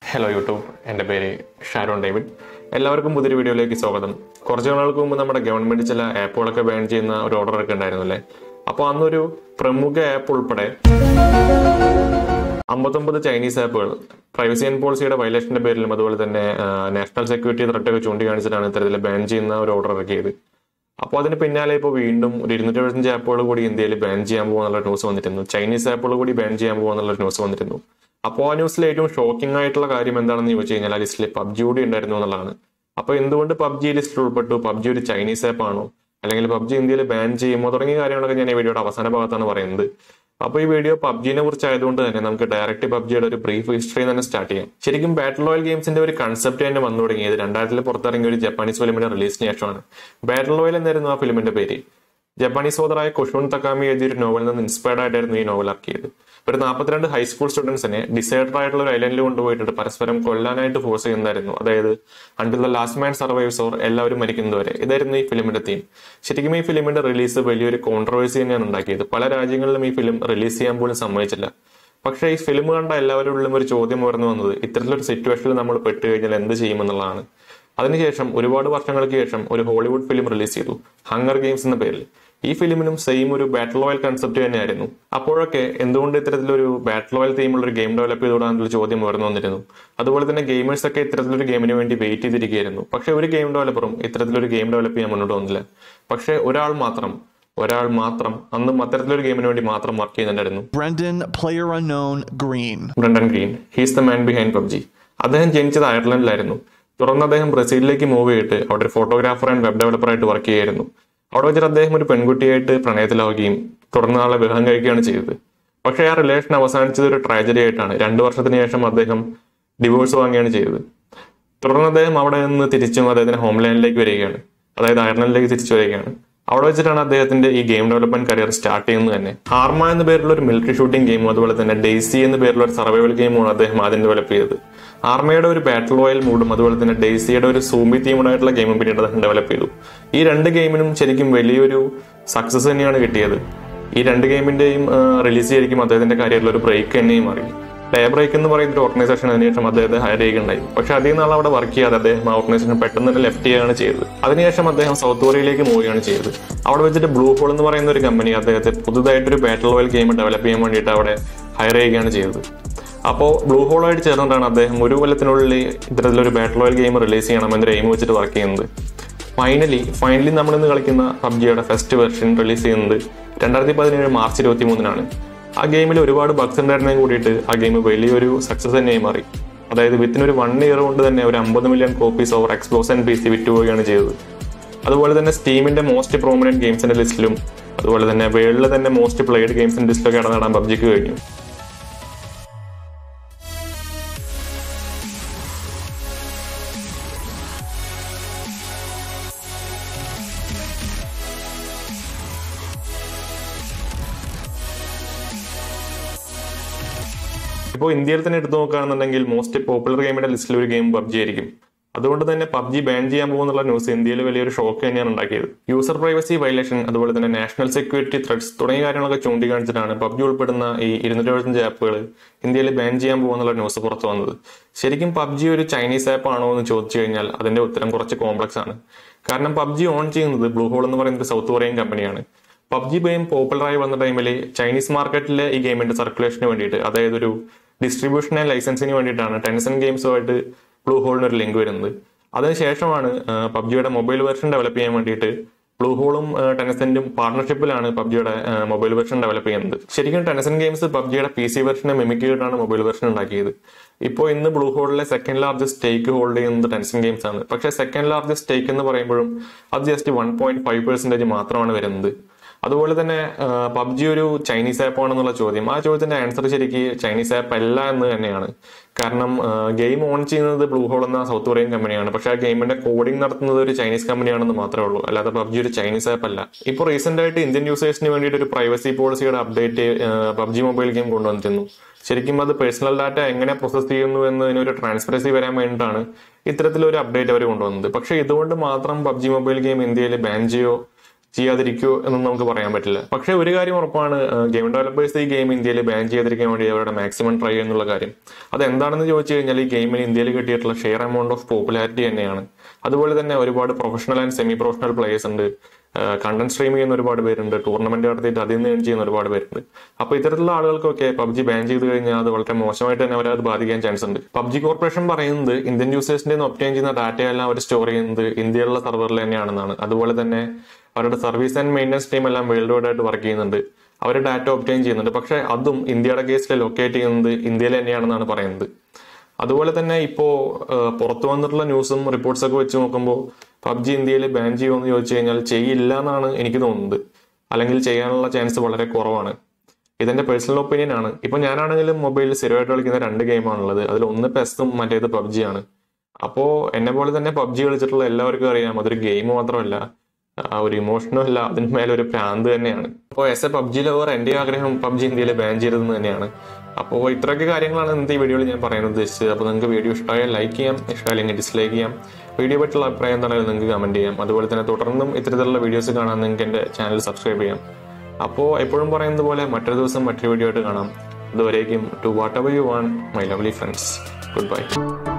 Hello YouTube എൻ്റെ പേര് Sharon David എല്ലാവർക്കും പുതിയൊരു വീഡിയോയിലേക്ക് സ്വാഗതം കുറച്ച് നാളുകൾക്ക് മുമ്പ് നമ്മുടെ ഗവൺമെന്റ് ചില ആപ്പുകളൊക്കെ ബാൻ ചെയ്യുന്ന ഒരു ഓർഡർ ഒക്കെ ഉണ്ടായിരുന്നു അല്ലേ അപ്പോൾ അന്നൊരു പ്രമുഖ ആപ്പ് ഉൾപ്പെടെ അമ്പത്തൊമ്പത് ചൈനീസ് ആപ്പുകൾ പ്രൈവസി ആൻഡ് പോളിസിയുടെ വയലേഷന്റെ പേരിലും അതുപോലെ തന്നെ നാഷണൽ സെക്യൂരിറ്റി ത്രട്ടൊക്കെ ചൂണ്ടിക്കാണിച്ചിട്ടാണ് ഇത്തരത്തിൽ ബാൻ ചെയ്യുന്ന ഒരു ഓർഡർ ഇറക്കിയത് അപ്പോൾ അതിന് പിന്നാലെ ഇപ്പോൾ വീണ്ടും ഒരു ഇരുന്നൂറ്റി എഴുപത്തഞ്ച് ആപ്പുകൾ കൂടി ഇന്ത്യയിൽ ബാൻ ചെയ്യാൻ പോകുന്നുള്ള ന്യൂസ് വന്നിരുന്നു ചൈനീസ് ആപ്പുകൾ കൂടി ബാൻ ചെയ്യാൻ പോകുന്നുള്ള ന്യൂസ് വന്നിരുന്നു അപ്പോൾ ആ ന്യൂസിൽ ഏറ്റവും ഷോക്കിംഗ് ആയിട്ടുള്ള കാര്യം എന്താണെന്ന് ചോദിച്ചു കഴിഞ്ഞാൽ ആ ലിസ്റ്റിൽ പബ്ജി കൂടി ഉണ്ടായിരുന്നു എന്നുള്ളതാണ് അപ്പോൾ എന്തുകൊണ്ട് പബ്ജി ലിസ്റ്റിൽ ഉൾപ്പെട്ടു പബ്ജി ഒരു ചൈനീസ് ആപ്പ് ആണോ അല്ലെങ്കിൽ പബ്ജി ഇന്ത്യയിൽ ബാൻ ചെയ്യുമോ തുടങ്ങിയ കാര്യങ്ങളൊക്കെ ഞാൻ ഈ വീഡിയോയുടെ അവസാന ഭാഗത്താണ് പറയുന്നത് അപ്പോൾ ഈ വീഡിയോ പബ്ജിനെ കുറിച്ച് ആയതുകൊണ്ട് തന്നെ നമുക്ക് ഡയറക്റ്റ് പബ്ജിയുടെ ഒരു ബ്രീഫ് ഹിസ്റ്ററി തന്നെ സ്റ്റാർട്ട് ചെയ്യാം ശരിക്കും ബാറ്റിൽ റോയൽ ഗെയിംസിന്റെ ഒരു കൺസെപ്റ്റ് തന്നെ വന്നു തുടങ്ങിയത് രണ്ടായിരത്തിൽ പുറത്തിറങ്ങിയ ഒരു ജപ്പാനീസ് ഫിലിമിന്റെ റിലീസിന് ശേഷമാണ് ബാറ്റിൽ റോയൽ എന്നായിരുന്നു ആ ഫിലിമിന്റെ പേര് ജപ്പാനീസ് സോദറായ കൊഷൂൺ തക്കാമി എഴുതിയ ഒരു നോവലിൽ നിന്ന് ഇൻസ്പയർഡ് ആയിട്ടായിരുന്നു ഈ നോവൽ ഇറക്കിയത് ഒരു നാൽപ്പത്തിരണ്ട് ഹൈസ്കൂൾ സ്റ്റുഡൻസിനെ ഡിസൈഡർ ആയിട്ടുള്ള ഒരു ഐലൻഡിൽ കൊണ്ടുപോയിട്ട് പരസ്പരം കൊല്ലാനായിട്ട് ഫോഴ്സ് ചെയ്യുന്നതായിരുന്നു അതായത് until the last man survives or എല്ലാവരും മരിക്കുന്നതുവരെ ഇതായിരുന്നു ഈ ഫിലിമിന്റെ തീം ശരിക്കും ഈ ഫിലിമിന്റെ റിലീസ് വലിയൊരു കോൺട്രവേഴ്സി തന്നെയാണ് ഉണ്ടാക്കിയത് പല രാജ്യങ്ങളിലും ഈ ഫിലിം റിലീസ് ചെയ്യാൻ പോലും സമ്മതിച്ചില്ല പക്ഷേ ഈ ഫിലിം കണ്ട എല്ലാവരുടെ ഉള്ളിലും ഒരു ചോദ്യം ഉയർന്നു വന്നത് ഇത്തരത്തിലൊരു സിറ്റുവേഷനിൽ നമ്മൾ പെട്ട് കഴിഞ്ഞാൽ എന്ത് ചെയ്യുമെന്നുള്ളതാണ് അതിനുശേഷം ഒരുപാട് വർഷങ്ങൾക്ക് ശേഷം ഒരു ഹോളിവുഡ് ഫിലിം റിലീസ് ചെയ്തു ഹങ്കർ ഗെയിംസ് എന്ന പേരിൽ ഈ ഫിലിമിനും സെയിം ഒരു ബാറ്റിൽ റോയൽ കൺസെപ്റ്റ് തന്നെയായിരുന്നു അപ്പോഴൊക്കെ എന്തുകൊണ്ട് ഇത്തരത്തിലൊരു ബാറ്റിൽ റോയൽ തീമുള്ള ഒരു ഗെയിം ഡെവലപ്പ് ചെയ്തുകൂടാന്നുള്ള ചോദ്യം ഉയർന്നു വന്നിരുന്നു അതുപോലെ തന്നെ ഗെയിമേഴ്സ് ഒക്കെ ഇത്തരത്തിലൊരു ഗെയിമിന് വേണ്ടി വെയിറ്റ് ചെയ്തിരിക്കുകയായിരുന്നു പക്ഷെ ഒരു ഗെയിം ഡെവലപ്പറും ഇത്തരത്തിലൊരു ഗെയിം ഡെവലപ്പ് ചെയ്യാൻ മുന്നോട്ട് വന്നില്ല പക്ഷെ ഒരാൾ മാത്രം ഒരാൾ മാത്രം അന്നും അത്തരത്തിലൊരു ഗെയിമിന് വേണ്ടി മാത്രം വർക്ക് ചെയ്യുന്നുണ്ടായിരുന്നു Brendan, player unknown, Green. Brendan Green he's the man behind PUBG അദ്ദേഹം ജനിച്ചത് അയർലൻഡിലായിരുന്നു തുടർന്ന് അദ്ദേഹം ബ്രസീലിലേക്ക് മൂവ് ചെയ്തിട്ട് അവിടെ ഒരു ഫോട്ടോഗ്രാഫർ ആൻഡ് വെബ് ഡെവലപ്പറായിട്ട് വർക്ക് ചെയ്യായിരുന്നു അവിടെ വെച്ചിട്ട് അദ്ദേഹം ഒരു പെൺകുട്ടിയായിട്ട് പ്രണയത്തിലാവുകയും തുടർന്ന് ആളെ വിവാഹം കഴിക്കുകയാണ് ചെയ്തത് പക്ഷേ ആ റിലേഷൻ അവസാനിച്ചത് ഒരു ട്രാജഡി ആയിട്ടാണ് രണ്ടു വർഷത്തിന് ശേഷം അദ്ദേഹം ഡിവോഴ്സ് വാങ്ങുകയാണ് ചെയ്തത് തുടർന്ന് അദ്ദേഹം അവിടെ നിന്ന് തിരിച്ചും അദ്ദേഹത്തിന്റെ ഹോംലാൻഡിലേക്ക് വരികയാണ് അതായത് അയർലൻഡിലേക്ക് തിരിച്ചു വരികയാണ് അവിടെ വെച്ചിട്ടാണ് അദ്ദേഹത്തിന്റെ ഈ ഗെയിം ഡെവലപ്മെന്റ് കരിയർ സ്റ്റാർട്ട് ചെയ്യുന്നത് തന്നെ ഹാർമ എന്ന പേരിലുള്ള ഒരു മിലിറ്ററി ഷൂട്ടിംഗ് ഗെയിമും അതുപോലെ തന്നെ ഡെയ്സി എന്ന പേരിലുള്ള ഒരു സർവൈവൽ ഗെയിമുമാണ് അദ്ദേഹം ആദ്യം ഡെവലപ്പ് ചെയ്തത് ആർമയുടെ ഒരു ബാറ്റിൽ റോയൽ മൂഡും അതുപോലെ തന്നെ ഡെയ്സിയുടെ ഒരു സൂമി തീമുടായിട്ടുള്ള ഗെയിമും പിന്നീട് അദ്ദേഹം ഡെവലപ്പ് ചെയ്തു ഈ രണ്ട് ഗെയിമിനും ശരിക്കും വലിയൊരു സക്സസ് തന്നെയാണ് കിട്ടിയത് ഈ രണ്ട് ഗെയിമിന്റെയും റിലീസ് ചെയ്തിരിക്കും അദ്ദേഹത്തിന്റെ കരിയറിൽ ഒരു ബ്രേക്ക് തന്നെയും മാറി ഡേ ബ്രേക്ക് എന്ന് പറയുന്ന ഒരു ഓർഗനൈസേഷൻ അതിനുശേഷം അദ്ദേഹത്തെ ഹയർ ചെയ്യുകയുണ്ടായി പക്ഷെ അധികം നാൾ അവിടെ വർക്ക് ചെയ്യാതെ അദ്ദേഹം ആ ഓർഗനൈസേഷൻ പെട്ടെന്ന് തന്നെ ലെഫ്റ്റ് ചെയ്യുകയാണ് ചെയ്തത് അതിനുശേഷം അദ്ദേഹം സൗത്ത് കൊറിയയിലേക്ക് പോവുകയാണ് ചെയ്തത് അവിടെ വെച്ചിട്ട് ബ്ലൂ ഹോൾ എന്ന് പറയുന്ന ഒരു കമ്പനി അദ്ദേഹത്തെ പുതുതായിട്ടൊരു ബാറ്റിൽ റോയൽ ഗെയിം ഡെവലപ്പ് ചെയ്യാൻ വേണ്ടിയിട്ട് അവിടെ ഹയർ ചെയ്യുകയാണ് ചെയ്തത് അപ്പോൾ ബ്ലൂ ഹോളായിട്ട് ചേർന്നിട്ടാണ് അദ്ദേഹം ഒരു കൊല്ലത്തിനുള്ളിൽ ഇത്തരത്തിലൊരു ബാറ്റിൽ റോയൽ ഗെയിം റിലീസ് ചെയ്യണം എന്നൊരു എയിം വെച്ചിട്ട് വർക്ക് ചെയ്യുന്നത് ഫൈനലി ഫൈനലി നമ്മൾ ഇന്ന് കളിക്കുന്ന പബ്ജിയുടെ ഫസ്റ്റ് വെർഷൻ റിലീസ് ചെയ്യുന്നത് രണ്ടായിരത്തി പതിനേഴ് മാർച്ച് ഇരുപത്തി മൂന്നിനാണ് ആ ഗെയിമിൽ ഒരുപാട് ബഗ്സ് ഉണ്ടായിരുന്നെങ്കിൽ കൂടിയിട്ട് ആ ഗെയിം വലിയൊരു സക്സസ് തന്നെയായി മാറി അതായത് വിത്തിൻ ഒരു വൺ ഇയർ കൊണ്ട് തന്നെ ഒരു അമ്പത് million copies over Xbox and P C വിറ്റുപോവുകയാണ് ചെയ്തത് അതുപോലെ തന്നെ സ്റ്റീമിന്റെ മോസ്റ്റ് പ്രോമിനന്റ് ഗെയിംസിന്റെ ലിസ്റ്റിലും അതുപോലെ തന്നെ വേൾഡിലെ തന്നെ മോസ്റ്റ് പ്ലേഡ് ഗെയിംസിന്റെ ലിസ്റ്റിലൊക്കെ ഇടം നേടാൻ പബ്ജിക്ക് കഴിഞ്ഞു ഇപ്പോൾ ഇന്ത്യയിൽ തന്നെ എടുത്തു നോക്കുകയാണെന്നുണ്ടെങ്കിൽ മോസ്റ്റ് പോപ്പുലർ ഗെയിമിന്റെ ലിസ്റ്റിൽ ഒരു ഗെയിം പബ്ജി ആയിരിക്കും അതുകൊണ്ട് തന്നെ പബ്ജി ബാൻ ചെയ്യാൻ പോകുന്നുള്ള ന്യൂസ് ഇന്ത്യയിൽ വലിയൊരു ഷോക്ക് തന്നെയാണ് ഉണ്ടാക്കിയത് യൂസർ പ്രൈവസി വയലേഷൻ അതുപോലെ തന്നെ നാഷണൽ സെക്യൂരിറ്റി ത്രെഡ്സ് തുടങ്ങിയ കാര്യങ്ങളൊക്കെ ചൂണ്ടിക്കാണിച്ചിട്ടാണ് പബ്ജി ഉൾപ്പെടുന്ന ഈ ഇരുന്നൂറ്റി എഴുപത്തഞ്ച് ആപ്പുകൾ ഇന്ത്യയിൽ ബാൻ ചെയ്യാൻ പോകുന്നുള്ള ന്യൂസ് പുറത്തു വന്നത് ശരിക്കും പബ്ജി ഒരു ചൈനീസ് ആപ്പ് ആണോ എന്ന് ചോദിച്ചു കഴിഞ്ഞാൽ അതിന്റെ ഉത്തരം കുറച്ച് കോംപ്ലക്സ് ആണ് കാരണം പബ്ജി ഓൺ ചെയ്യുന്നത് ബ്ലൂ ഹോൾ എന്ന് പറയുന്ന ഒരു സൗത്ത് കൊറിയൻ കമ്പനിയാണ് പബ്ജി ഗെയിം പോപ്പുലറായി വന്ന ടൈമിൽ ചൈനീസ് മാർക്കറ്റിലെ ഈ ഗെയിമിന്റെ സർക്കുലേഷന് വേണ്ടിയിട്ട് അതായത് ഒരു ഡിസ്ട്രിബ്യൂഷൻ ആൻഡ് ലൈസൻസിന് വേണ്ടിയിട്ടാണ് ടെൻസൺ ഗെയിംസുമായിട്ട് ബ്ലൂ ഹോളിന് ഒരു ലിങ്ക് വരുന്നത് അതിനുശേഷമാണ് പബ്ജിയുടെ മൊബൈൽ വെർഷൻ ഡെവലപ്പ് ചെയ്യാൻ വേണ്ടിയിട്ട് ബ്ലൂ ഹോളും ടെനസെന്റും പാർട്ണർഷിപ്പിലാണ് പബ്ജിയുടെ മൊബൈൽ വെർഷൻ ഡെവലപ്പ് ചെയ്യുന്നത് ശരിക്കും ടെനസൻ ഗെയിംസ് പബ്ജിയുടെ പി സി വെർഷനെ മിമിക് ചെയ്തിട്ടാണ് മൊബൈൽ വെർഷൻ ഉണ്ടാക്കിയത് ഇപ്പോൾ ഇന്ന് ബ്ലൂ ഹോളിലെ സെക്കൻഡ് ലാർജസ്റ്റ് സ്റ്റേക്ക് ഹോൾഡ് ചെയ്യുന്നത് ടെൻസൻ ഗെയിംസ് ആണ് പക്ഷേ സെക്കൻഡ് ലാർജസ്റ്റ് സ്റ്റേക്ക് എന്ന് പറയുമ്പോഴും അത് just one point five percentage മാത്രമാണ് വരുന്നത് അതുപോലെ തന്നെ പബ്ജി ഒരു ചൈനീസ് ആപ്പ് ആണെന്നുള്ള ചോദ്യം ആ ചോദ്യത്തിന്റെ ആൻസർ ശരിക്ക് ചൈനീസ് ആപ്പ് അല്ല എന്ന് തന്നെയാണ് കാരണം ഗെയിം ഓൺ ചെയ്യുന്നത് ബ്ലൂ ഹോൾ എന്ന സൗത്ത് കൊറിയൻ കമ്പനിയാണ് പക്ഷേ ആ ഗെയിമിന്റെ കോഡിംഗ് നടത്തുന്നത് ഒരു ചൈനീസ് കമ്പനിയാണെന്ന് മാത്രമേ ഉള്ളൂ അല്ലാതെ പബ്ജി ഒരു ചൈനീസ് ആപ്പ് അല്ല ഇപ്പോൾ റീസെന്റ് ആയിട്ട് ഇന്ത്യൻ യൂസേഴ്സിന് വേണ്ടിയിട്ട് ഒരു പ്രൈവസി പോളിസിയുടെ അപ്ഡേറ്റ് പബ്ജി മൊബൈൽ ഗെയിം കൊണ്ടുവന്നിരുന്നു ശരിക്കും അത് പേഴ്സണൽ ഡാറ്റ എങ്ങനെ പ്രോസസ് ചെയ്യുന്നു എന്നതിനൊരു ട്രാൻസ്പെറൻസി വരാൻ വേണ്ടിയിട്ടാണ് ഇത്തരത്തിലൊരു അപ്ഡേറ്റ് അവർ കൊണ്ടുവന്നത് പക്ഷേ ഇതുകൊണ്ട് മാത്രം പബ്ജി മൊബൈൽ ഗെയിം ഇന്ത്യയിൽ ബാൻ ചെയ്യോ ചെയ്യാതിരിക്കുമോ എന്നൊന്നും നമുക്ക് പറയാൻ പറ്റില്ല പക്ഷേ ഒരു കാര്യം ഉറപ്പാണ് ഗെയിം ഡെവലപ്പേഴ്സ് ഈ ഗെയിം ഇന്ത്യയിൽ ബാൻ ചെയ്യാതിരിക്കാൻ വേണ്ടി അവരുടെ മാക്സിമം ട്രൈ എന്നുള്ള കാര്യം അത് എന്താണെന്ന് ചോദിച്ചു കഴിഞ്ഞാൽ ഈ ഗെയിമിന് ഇന്ത്യയിൽ കിട്ടിയിട്ടുള്ള ഷെയർ എമൗണ്ട് ഓഫ് പോപ്പുലാരിറ്റി തന്നെയാണ് അതുപോലെ തന്നെ ഒരുപാട് professional and semi professional players ഉണ്ട് കണ്ടന്റ് സ്ട്രീം ചെയ്യുന്ന ഒരുപാട് പേരുണ്ട് ടൂർണമെന്റ് നടത്തിയിട്ട് അതിൽ നിന്ന് earn ചെയ്യുന്ന ഒരുപാട് പേരുണ്ട് അപ്പൊ ഇത്തരത്തിലുള്ള ആളുകൾക്കൊക്കെ പബ്ജി ബാൻ ചെയ്ത് കഴിഞ്ഞാൽ അത് വളരെ മോശമായിട്ട് തന്നെ അവരെ അത് ബാധിക്കാൻ ചാൻസ് ഉണ്ട് പബ്ജി കോർപ്പറേഷൻ പറയുന്നത് ഇന്ത്യൻ യൂസേഴ്സിന്റെ നിന്ന് ഒപ്റ്റൈൻ ചെയ്യുന്ന ഡാറ്റയെല്ലാം അവർ സ്റ്റോർ ചെയ്യുന്നത് ഇന്ത്യയിലുള്ള സെർവറിൽ തന്നെയാണെന്നാണ് അതുപോലെ തന്നെ അവരുടെ സർവീസ് ആൻഡ് മെയിൻ്റനൻസ് ടീം എല്ലാം വേൾഡ് വൈഡ് ആയിട്ട് വർക്ക് ചെയ്യുന്നുണ്ട് അവർ ഡാറ്റ ഒപ്റ്റൈൻ ചെയ്യുന്നുണ്ട് പക്ഷേ അതും ഇന്ത്യയുടെ കേസിൽ ലൊക്കേറ്റ് ചെയ്യുന്നത് ഇന്ത്യയിൽ തന്നെയാണെന്നാണ് പറയുന്നത് അതുപോലെ തന്നെ ഇപ്പോ ഏഹ്, പുറത്തു വന്നിട്ടുള്ള ന്യൂസും റിപ്പോർട്ട്സ് ഒക്കെ വെച്ച് നോക്കുമ്പോൾ പബ്ജി ഇന്ത്യയിൽ ബാൻ ചെയ്യുമെന്ന് ചോദിച്ചു കഴിഞ്ഞാൽ ചെയ്യില്ല എന്നാണ് എനിക്ക് തോന്നുന്നത് അല്ലെങ്കിൽ ചെയ്യാനുള്ള ചാൻസ് വളരെ കുറവാണ് ഇതെന്റെ പേഴ്സണൽ ഒപ്പീനിയൻ ആണ് ഇപ്പൊ ഞാനാണെങ്കിലും മൊബൈലിൽ സ്ഥിരമായിട്ട് കളിക്കുന്ന രണ്ട് ഗെയിമാണുള്ളത് അതിൽ ഒന്ന് പെസ്തും മറ്റേത് പബ്ജിയാണ് അപ്പോ എന്നെ പോലെ തന്നെ പബ്ജി കളിച്ചിട്ടുള്ള എല്ലാവർക്കും അറിയാം അതൊരു ഗെയിം മാത്രമല്ല ആ ഒരു ഇമോഷനും അല്ല അതിന് മേലെ ഒരു പ്രാന്ത് തന്നെയാണ് അപ്പോൾ എസ് എ പബ്ജി ലവർ എൻ്റെ ആഗ്രഹം പബ്ജി ഇന്ത്യയിൽ ബാൻ ചെയ്തതെന്ന് തന്നെയാണ് അപ്പോൾ ഇത്രയൊക്കെ കാര്യങ്ങളാണ് ഇന്നത്തെ ഈ വീഡിയോയിൽ ഞാൻ പറയാൻ ഉദ്ദേശിച്ചത് അപ്പോൾ നിങ്ങൾക്ക് വീഡിയോ ഇഷ്ടമായാൽ ലൈക്ക് ചെയ്യാം ഇഷ്ടമായില്ലെങ്കിൽ ഡിസ്ലൈക്ക് ചെയ്യാം വീഡിയോ പറ്റിയുള്ള അഭിപ്രായം എന്താണെങ്കിലും നിങ്ങൾക്ക് കമന്റ് ചെയ്യാം അതുപോലെ തന്നെ തുടർന്നും ഇത്തരത്തിലുള്ള വീഡിയോസ് കാണാൻ നിങ്ങൾക്ക് എൻ്റെ ചാനൽ സബ്സ്ക്രൈബ് ചെയ്യാം അപ്പോൾ എപ്പോഴും പറയുന്നത് പോലെ മറ്റൊരു ദിവസം മറ്റൊരു വീഡിയോ ആയിട്ട് കാണാം അതുവരേക്കും to whatever you want my lovely friends good by